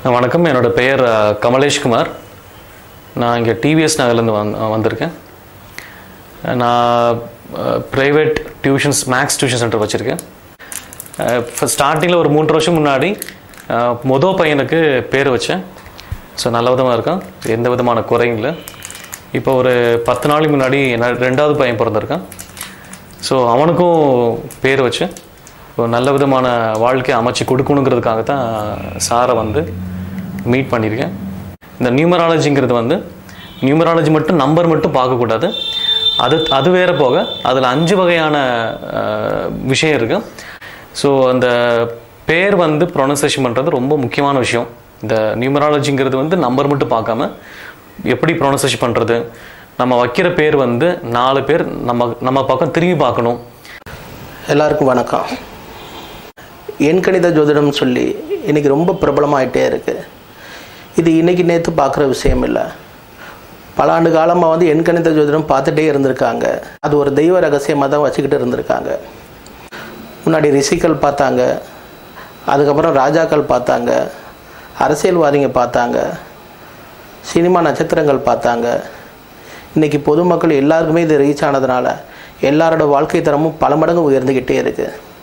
வணக்கம் என்னோட பெயர் அஹ், கமலேஷ்குமார் நான் இங்கே டிவிஎஸ் நகர்லேருந்து வந் வந்திருக்கேன் நான் private tuitions maths tuition centre வச்சுருக்கேன் ஸ்டார்டிங்கில் ஒரு மூன்று வருஷம் முன்னாடி அஹ், மொத பையனுக்கு பேர் வச்சேன் ஸோ நல்ல விதமாக இருக்கான் எந்த விதமான குறையும் இல்லை இப்போ ஒரு பத்து நாளைக்கு முன்னாடி என்ன ரெண்டாவது பையன் பிறந்திருக்கான் ஸோ அவனுக்கும் பேர் வச்சு ஒரு நல்ல விதமான வாழ்க்கையை அமைச்சு கொடுக்கணுங்கிறதுக்காக தான் சாரை வந்து மீட் பண்ணியிருக்கேன் இந்த நியூமராலஜிங்கிறது வந்து நியூமராலஜி மட்டும் நம்பர் மட்டும் பார்க்கக்கூடாது அது அது வேற போக அதில் அஞ்சு வகையான அஹ், விஷயம் இருக்குது ஸோ அந்த பேர் வந்து ப்ரொனன்சேஷன் பண்ணுறது ரொம்ப முக்கியமான விஷயம் இந்த நியூமராலஜிங்கிறது வந்து நம்பர் மட்டும் பார்க்காம எப்படி ப்ரொனன்சேஷன் பண்ணுறது நம்ம வைக்கிற பேர் வந்து நாலு பேர் நம்ம நம்ம பக்கம் திரும்பி பார்க்கணும் எல்லாருக்கும் வணக்கம் எண்கணித ஜோதிடம் சொல்லி இன்னைக்கு ரொம்ப பிரபலமாயிட்டே இருக்கு இது இன்னைக்கு நேற்று பார்க்குற விஷயம் இல்லை பல ஆண்டு காலமாக வந்து எண்கணித ஜோதிடம் பார்த்துட்டே இருந்திருக்காங்க அது ஒரு தெய்வ ரகசியமாக தான் வச்சுக்கிட்டு இருந்திருக்காங்க முன்னாடி ரிஷிகள் பார்த்தாங்க அதுக்கப்புறம் ராஜாக்கள் பார்த்தாங்க அரசியல்வாதிங்க பார்த்தாங்க சினிமா நட்சத்திரங்கள் பார்த்தாங்க இன்னைக்கு பொதுமக்கள் எல்லாருக்குமே இது ரீச் ஆனதுனால எல்லாரோட வாழ்க்கை தரமும் பல மடங்கு உயர்ந்துக்கிட்டே இருக்குது